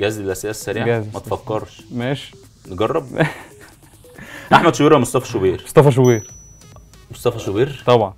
جاهز للاسئله السريعه جاهز. ما تفكرش ماشي نجرب احمد شوبير ولا مصطفى شوبير مصطفى شوبير مصطفى شوبير طبعا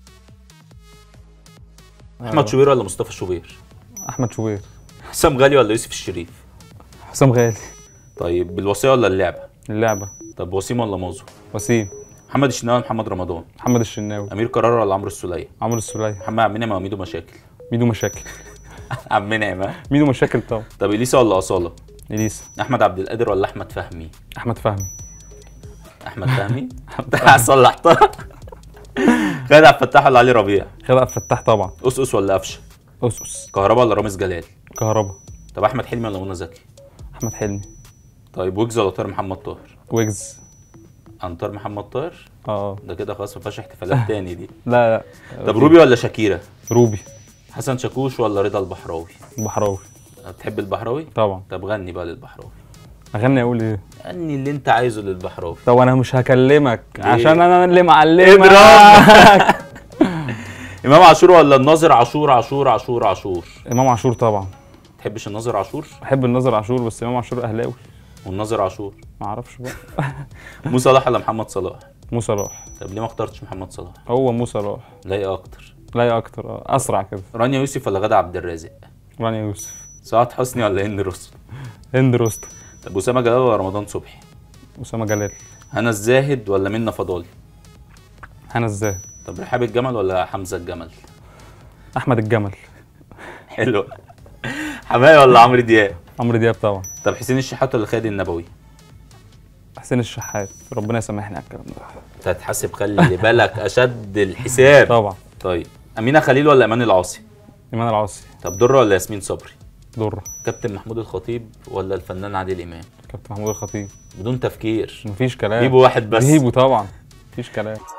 احمد شوبير ولا مصطفى شوبير احمد شوبير حسام غالي ولا يوسف الشريف حسام غالي طيب بالوصيه ولا اللعبه اللعبه طب وسيم ولا موزو وسيم محمد الشناوي ولا محمد رمضان محمد الشناوي امير قرار ولا عمرو السوليه عمرو السولية محمد عبد المنعم ولا ميدو مشاكل ميدو مشاكل عبد المنعم ها؟ ميدو مشاكل طبعا طب اليسا ولا اصاله اليسا احمد عبد القادر ولا احمد فهمي احمد فهمي احمد فهمي صلحتها خالد عبد الفتاح ولا علي ربيع خالد عبد الفتاح طبعا اسقس ولا قفشه اسس كهربا ولا رامز جلال كهربا طب احمد حلمي ولا منى زكي احمد حلمي طيب ويجز ولا طاهر محمد طاهر ويجز انطار محمد طاهر اه ده كده خلاص ما فيهاش احتفالات تاني دي لا لا طب روبي ولا شاكيرا روبي حسن شاكوش ولا رضا البحراوي البحراوي بتحب البحراوي طبعا طب غني بقى للبحراوي اغني اقول ايه غني اللي انت عايزه للبحراوي طب انا مش هكلمك ليه؟ عشان انا اللي معلمك امام عاشور ولا الناظر عاشور عاشور عاشور عاشور امام عاشور طبعا تحبش الناظر عاشور بحب النظر عاشور بس امام عاشور اهلاوي والناظر عاشور ما اعرفش بقى مو صلاح ولا محمد صلاح مو صلاح طب ليه ما اخترتش محمد صلاح هو مو صلاح لايق اكتر لا يا اكتر آه. اسرع كده رانيا يوسف ولا غادة عبد الرازق رانيا يوسف سعاد حسني ولا هند رستم هند رستم طب اسامه جلال ولا رمضان صبحي اسامه جلال هنا الزاهد ولا منى فضالي هنا الزاهد طب رحاب الجمل ولا حمزه الجمل احمد الجمل حلو حماية ولا عمرو دياب عمرو دياب طبعا طب حسين الشحات ولا خالد النبوي حسين الشحات ربنا يسامحني على الكلام ده انت هتحاسب خلي بالك اشد الحساب طبعا طيب امينه خليل ولا امان العاصي ايمان العاصي طب دره ولا ياسمين صبري دره كابتن محمود الخطيب ولا الفنان عادل امام كابتن محمود الخطيب بدون تفكير مفيش كلام جيبوا واحد بس جيبه طبعا مفيش كلام